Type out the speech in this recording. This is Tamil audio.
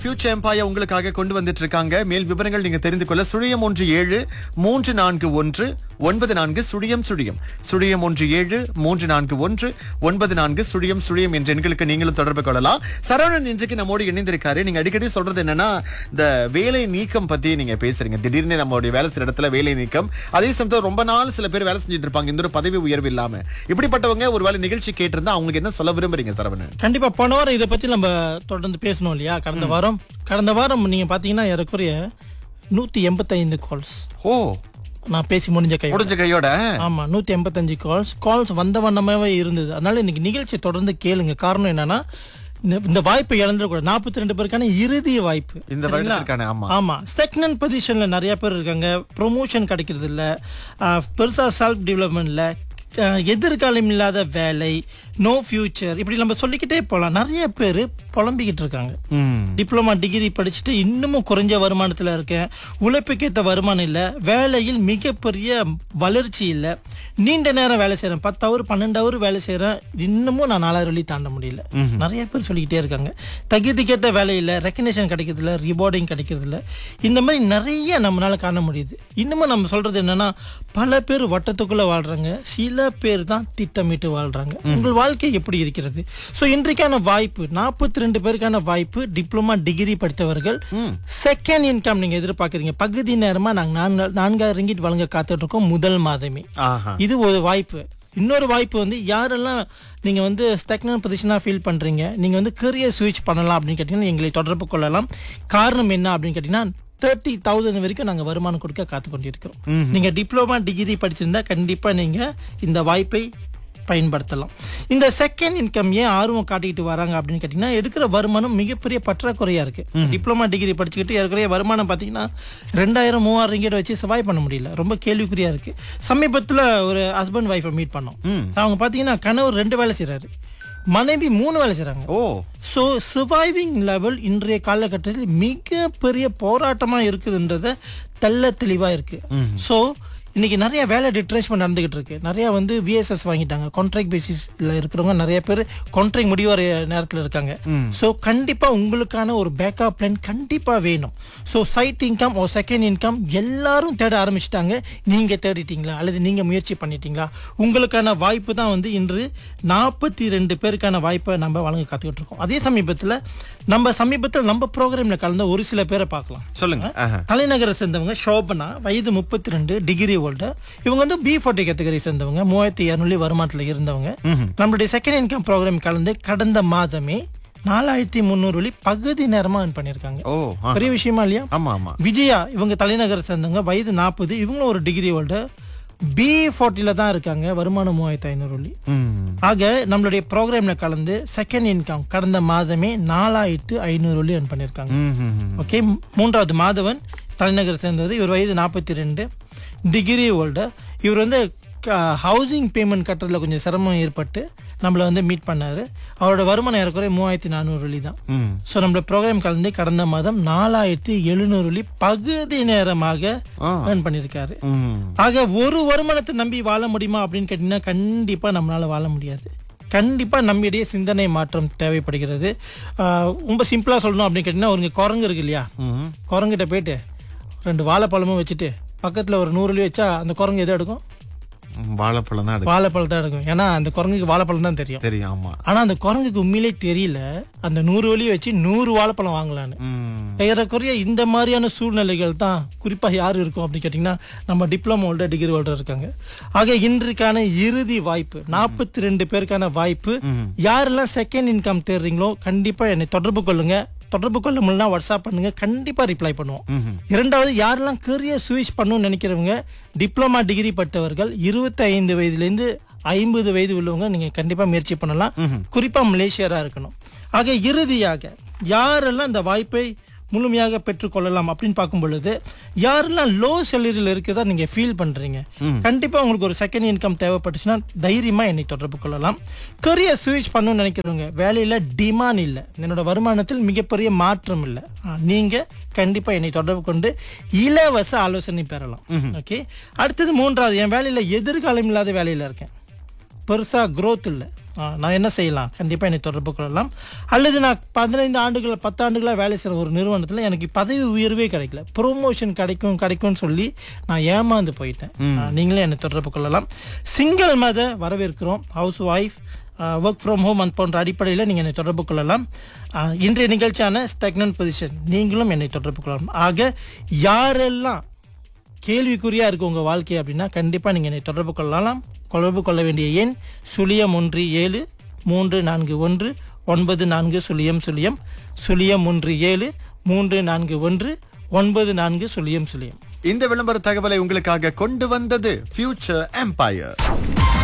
ஃபியூச்சர் எம்பாயர் உங்களுக்காக கொண்டு வந்துட்டு இருக்காங்க மேல் விவரங்கள் நீங்க தெரிந்து கொள்ள சுழியம் ஒன்று ஏழு மூன்று நான்கு ஒன்று ஒன்பது நான்கு சுழியம் சுழியம் சுழியம் ஒன்று ஏழு மூன்று நான்கு ஒன்று ஒன்பது நான்கு சுழியம் சுழியம் என்ற எண்களுக்கு நீங்களும் தொடர்பு கொள்ளலாம் சரவணன் இன்றைக்கு நம்மோடு இணைந்திருக்காரு நீங்க அடிக்கடி சொல்றது என்னன்னா இந்த வேலை நீக்கம் பத்தி நீங்க பேசுறீங்க திடீர்னு நம்மளுடைய வேலை செய்யற இடத்துல வேலை நீக்கம் அதே சமயத்தில் ரொம்ப நாள் சில பேர் வேலை செஞ்சுட்டு இருப்பாங்க இந்த ஒரு பதவி உயர்வு இல்லாம இப்படிப்பட்டவங்க ஒரு வேலை நிகழ்ச்சி கேட்டிருந்தா அவங்களுக்கு என்ன சொல்ல விரும்புறீங்க சரவணன் கண்டிப்பா போன வாரம் இதை பத்தி நம்ம தொடர்ந்து பேசணும் இல்லையா கடந்த வாரம் கடந்த வாரம் நீங்க பாத்தீங்கன்னா ஏறக்குறைய நூத்தி எண்பத்தைந்து கால்ஸ் ஓ நான் பேசி முடிஞ்ச கை முடிஞ்ச கையோட ஆமா நூத்தி எண்பத்தஞ்சு கால்ஸ் கால்ஸ் வந்த வண்ணமாவே இருந்தது அதனால இன்னைக்கு நிகழ்ச்சி தொடர்ந்து கேளுங்க காரணம் என்னன்னா இந்த- இந்த வாய்ப்பை இழந்துடக்கூடாது நாற்பத்தி ரெண்டு பேருக்கான இறுதி வாய்ப்பு இந்த வருடத்திற்கான ஆமா ஆமா ஸ்டெக்னன் பொசிஷன்ல நிறைய பேர் இருக்காங்க ப்ரொமோஷன் கிடைக்கிறது இல்ல ஆஹ், பெருசா செல்ஃப் டெவலப்மெண்ட்ல எதிர்காலம் இல்லாத வேலை நோ ஃபியூச்சர் இப்படி நம்ம சொல்லிக்கிட்டே போலாம் நிறைய பேர் புலம்பிக்கிட்டு இருக்காங்க ம் டிப்ளமா டிகிரி படிச்சுட்டு இன்னமும் குறைஞ்ச வருமானத்துல இருக்கேன் உழைப்புக்கேற்ற வருமானம் இல்ல வேலையில் மிகப்பெரிய வளர்ச்சி இல்ல நீண்ட நேரம் வேலை செய்றேன் பத்து ஹவர் பன்னெண்டு ஹவர் வேலை செய்றேன் இன்னமும் நான் நாலாயிரம் வழி தாண்ட முடியல நிறைய பேர் சொல்லிக்கிட்டே இருக்காங்க தகுதிக்கேற்ற வேலை இல்ல ரெக்கக்னேஷன் கிடைக்கிறது இல்ல ரிவார்டிங் கிடைக்கிறது இல்ல இந்த மாதிரி நிறைய நம்மளால காண முடியுது இன்னமும் நம்ம சொல்றது என்னன்னா பல பேர் வட்டத்துக்குள்ள வாழ்றாங்க சில பேர் தான் திட்டமிட்டு வாழ்றாங்க உங்கள் வாழ்க்கை எப்படி இருக்கிறது சோ இன்றைக்கான வாய்ப்பு நாற்பத்தி ரெண்டு பேருக்கான வாய்ப்பு டிப்ளமா டிகிரி படித்தவர்கள் செகண்ட் இன்கம் நீங்க எதிர்பார்க்கறீங்க பகுதி நேரமா நாங்க நான்கு நான்காயிரம் ரிங்கிட் வழங்க காத்துட்டு இருக்கோம் முதல் மாதமே ஆஹா இது ஒரு வாய்ப்பு இன்னொரு வாய்ப்பு வந்து யாரெல்லாம் நீங்க வந்து ஸ்டெக்னல் பொசிஷனா ஃபீல் பண்றீங்க நீங்க வந்து கரியர் ஸ்விட்ச் பண்ணலாம் அப்படின்னு கேட்டீங்கன்னா எங்களை தொடர்பு கொள்ளலாம் காரணம் என்ன அப்படின்னு கேட்டீங்கன்னா தேர்ட்டி தௌசண்ட் வரைக்கும் நாங்க வருமானம் கொடுக்க காத்து கொண்டிருக்கிறோம் நீங்க டிப்ளமா டிகிரி படிச்சிருந்தா கண்டிப்பா நீங்க இந்த வாய்ப்பை பயன்படுத்தலாம் இந்த செகண்ட் இன்கம் ஏன் ஆர்வம் காட்டிக்கிட்டு வராங்க அப்படின்னு கேட்டீங்கன்னா எடுக்கிற வருமானம் மிகப்பெரிய பற்றாக்குறையா இருக்கு டிப்ளமா டிகிரி படிச்சுக்கிட்டு இருக்கிற வருமானம் பாத்தீங்கன்னா ரெண்டாயிரம் மூவாயிரம் ரிங்கெட் வச்சு சர்வை பண்ண முடியல ரொம்ப கேள்விக்குறியா இருக்கு சமீபத்துல ஒரு ஹஸ்பண்ட் ஒய்ஃபை மீட் பண்ணோம் அவங்க பாத்தீங்கன்னா கணவர் ரெண்டு வேலை செய்றாரு மனைவி மூணு வேலை செய்றாங்க ஓ ஸோ சர்வைவிங் லெவல் இன்றைய காலகட்டத்தில் மிகப்பெரிய போராட்டமா இருக்குதுன்றத தெள்ள தெளிவா இருக்கு ஸோ இன்னைக்கு நிறைய வேலை டிட்ரேஸ்மெண்ட் நடந்துகிட்டு இருக்கு நிறைய வந்து விஎஸ்எஸ் வாங்கிட்டாங்க கான்ட்ராக்ட் பேசிஸ்ல இருக்கிறவங்க நிறைய பேர் கான்ட்ராக்ட் முடிவற நேரத்தில் இருக்காங்க ஸோ கண்டிப்பா உங்களுக்கான ஒரு பேக்கப் பிளான் கண்டிப்பா வேணும் ஸோ சைட் இன்கம் ஒரு செகண்ட் இன்கம் எல்லாரும் தேட ஆரம்பிச்சிட்டாங்க நீங்க தேடிட்டீங்களா அல்லது நீங்க முயற்சி பண்ணிட்டீங்களா உங்களுக்கான வாய்ப்பு தான் வந்து இன்று நாற்பத்தி ரெண்டு பேருக்கான வாய்ப்பை நம்ம வழங்க காத்துக்கிட்டு இருக்கோம் அதே சமீபத்தில் நம்ம சமீபத்தில் நம்ம ப்ரோக்ராம்ல கலந்த ஒரு சில பேரை பார்க்கலாம் சொல்லுங்க ஆஹா. தலைநகரை சேர்ந்தவங்க சோபனா வயது முப்பத்தி ரெண்டு டிகிரி ஹோல்டர் இவங்க வந்து பி ஃபார்ட்டி கேட்டகரி சேர்ந்தவங்க மூவாயிரத்தி இரநூறு வருமானத்துல இருந்தவங்க நம்மளுடைய செகண்ட் இன்கம் ப்ரோக்ராம் கலந்து கடந்த மாதமே நாலாயிரத்தி முந்நூறு வழி பகுதி நேரமா earn பண்ணியிருக்காங்க ஓ ஆ. பெரிய விஷயமா இல்லையா ஆமா ஆமா விஜயா இவங்க தலைநகரை சேர்ந்தவங்க வயது நாற்பது இவங்களும் ஒரு டிகிரி ஹோல்டர் பி ஃபார்ட்டில தான் இருக்காங்க வருமானம் மூவாயிரத்தி ஐநூறு வழி ம் ஆக நம்மளுடைய ப்ரோக்ராம்ல கலந்து செகண்ட் இன்கம் கடந்த மாதமே நாலாயிரத்து ஐநூறு வழி earn பண்ணியிருக்காங்க ம், ம், ம். ஓகே மூன்றாவது மாதவன் தலைநகர் சேர்ந்தது இவர் வயது நாற்பத்தி ரெண்டு டிகிரி ஹோல்டர் இவர் வந்து ஹவுசிங் பேமெண்ட் கட்டுறதுல கொஞ்சம் சிரமம் ஏற்பட்டு நம்மளை வந்து மீட் பண்ணாரு அவரோட வருமானம் ஏறக்குறைய மூவாயிரத்தி நானூறு வழி தான் ம் ஸோ நம்மளோட ப்ரோக்ராம் கலந்து கடந்த மாதம் நாலாயிரத்தி எழுநூறு வழி பகுதி நேரமாக ஆ. earn பண்ணியிருக்காரு ம் ஆக ஒரு வருமானத்தை நம்பி வாழ முடியுமா அப்படின்னு கேட்டீங்கன்னா கண்டிப்பா நம்மளால வாழ முடியாது கண்டிப்பா நம்மிடையே சிந்தனை மாற்றம் தேவைப்படுகிறது ஆஹ் ரொம்ப சிம்பிளா சொல்லணும் அப்படின்னு கேட்டீங்கன்னா ஒரு குரங்கு இருக்கு இல்லையா ம் குரங்கிட்ட போயிட்டு ரெண்டு வாழைப்பழமும் வச்சுட்டு பக்கத்துல ஒரு நூறு வழி வச்சா அந்த குரங்கு எதை எடுக்கும் வாழைப்பழம் தான் எடுக்கும் வாழைப்பழம் தான் எடுக்கும் ஏன்னா அந்த குரங்குக்கு வாழைப்பழம் தான் தெரியும் தெரியும் ஆமா ஆனா அந்த குரங்குக்கு உண்மையிலே தெரியல அந்த நூறு வழியை வச்சு நூறு வாழைப்பழம் வாங்கலான்னு ம் ஏறக்குறைய இந்த மாதிரியான சூழ்நிலைகள் தான் குறிப்பா யார் இருக்கும் அப்படின்னு கேட்டிங்கன்னா நம்ம டிப்ளமோ ஹோல்டர் டிகிரி ஹோல்டர் இருக்காங்க ஆக இன்றைக்கான இறுதி வாய்ப்பு நாற்பத்தி ரெண்டு பேருக்கான வாய்ப்பு யாரெல்லாம் செகண்ட் இன்கம் தேடுறீங்களோ கண்டிப்பா என்னை தொடர்பு கொள்ளுங்க தொடர்பு கொள்ள முடியலனா வாட்ஸ்அப் பண்ணுங்க கண்டிப்பா ரிப்ளை பண்ணுவோம் இரண்டாவது யாரெல்லாம் கரியர் சுவிச் பண்ணணும்னு நினைக்கிறவங்க டிப்ளமா டிகிரி பட்டவர்கள் இருபத்தி ஐந்து வயதுலேருந்து ஐம்பது வயது உள்ளவங்க நீங்க கண்டிப்பா முயற்சி பண்ணலாம் குறிப்பா மலேசியரா இருக்கணும் ஆக இறுதியாக யாரெல்லாம் இந்த வாய்ப்பை முழுமையாக பெற்றுக்கொள்ளலாம் அப்படின்னு பார்க்கும் பொழுது யாரெல்லாம் லோ சேலரியில் இருக்குதா நீங்க ஃபீல் பண்றீங்க கண்டிப்பா உங்களுக்கு ஒரு செகண்ட் இன்கம் தேவைப்பட்டுச்சுன்னா தைரியமா என்னை தொடர்பு கொள்ளலாம் கரியர் சுவிச் பண்ணணும்னு நினைக்கிறவங்க வேலையில டிமாண்ட் இல்லை என்னோட வருமானத்தில் மிகப்பெரிய மாற்றம் இல்லை ஆ, நீங்க கண்டிப்பா என்னை தொடர்பு கொண்டு இலவச ஆலோசனை பெறலாம் ஓகே அடுத்தது மூன்றாவது என் வேலையில எதிர்காலம் இல்லாத வேலையில இருக்கேன் பெருசா growth இல்லை ஆ, நான் என்ன செய்யலாம் கண்டிப்பா என்னை தொடர்பு கொள்ளலாம் அல்லது நான் பதினைந்து ஆண்டுகள் பத்து ஆண்டுகளா வேலை செய்கிற ஒரு நிறுவனத்துல எனக்கு பதவி உயர்வே கிடைக்கல ப்ரொமோஷன் கிடைக்கும் கிடைக்கும்னு சொல்லி நான் ஏமாந்து போயிட்டேன் ஆ, நீங்களே என்னை தொடர்பு கொள்ளலாம் சிங்கிள் மத வரவேற்கிறோம் house wife work from home அந்த போன்ற அடிப்படையில் நீங்கள் என்னை தொடர்பு கொள்ளலாம் ஆ, இன்றைய நிகழ்ச்சியான ஸ்டெக்னன் பொசிஷன் நீங்களும் என்னை தொடர்பு கொள்ளலாம் ஆக யாரெல்லாம் கேள்விக்குறியா இருக்கு உங்க வாழ்க்கை அப்படின்னா கண்டிப்பா நீங்க என்னை தொடர்பு கொள்ளலாம் தொடர்பு கொள்ள வேண்டிய எண் சுழியம் ஒன்று ஏழு மூன்று நான்கு ஒன்று ஒன்பது நான்கு சுழியம் சுழியம் சுழியம் ஒன்று ஏழு மூன்று நான்கு ஒன்று ஒன்பது நான்கு சுழியம் சுழியம் இந்த விளம்பர தகவலை உங்களுக்காக கொண்டு வந்தது ஃபியூச்சர் எம்பையர்